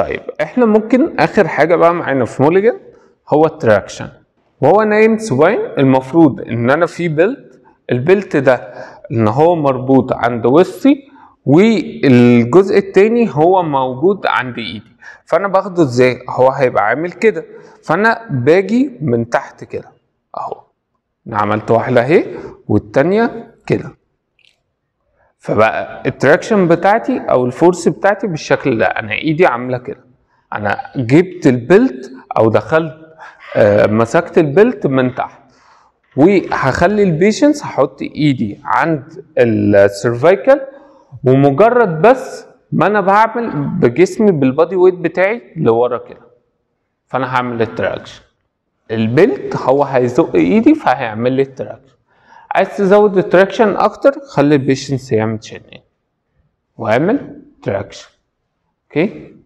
طيب احنا ممكن اخر حاجه بقى معانا في موليجان هو التراكشن وهو نايم سباين المفروض ان انا في بيلت البيلت ده ان هو مربوط عند وسطي والجزء التاني هو موجود عند ايدي فانا باخده ازاي هو هيبقى عامل كده فانا باجي من تحت كده اهو انا عملت واحده اهي والتانيه كده فبقى التراكشن بتاعتي او الفورس بتاعتي بالشكل ده انا ايدي عامله كده انا جبت البلت او دخلت آه مسكت البلت من تحت وهخلي البيشنس هحط ايدي عند السيرفيكال ومجرد بس ما انا بعمل بجسمي بالبادي ويت بتاعي لورا كده فانا هعمل التراكشن البلت هو هيزق ايدي فهيعمل لي التراكشن عايز تزود التراكشن اكتر خلي البيشنس يعمل تشينين واعمل تراكشن اوكي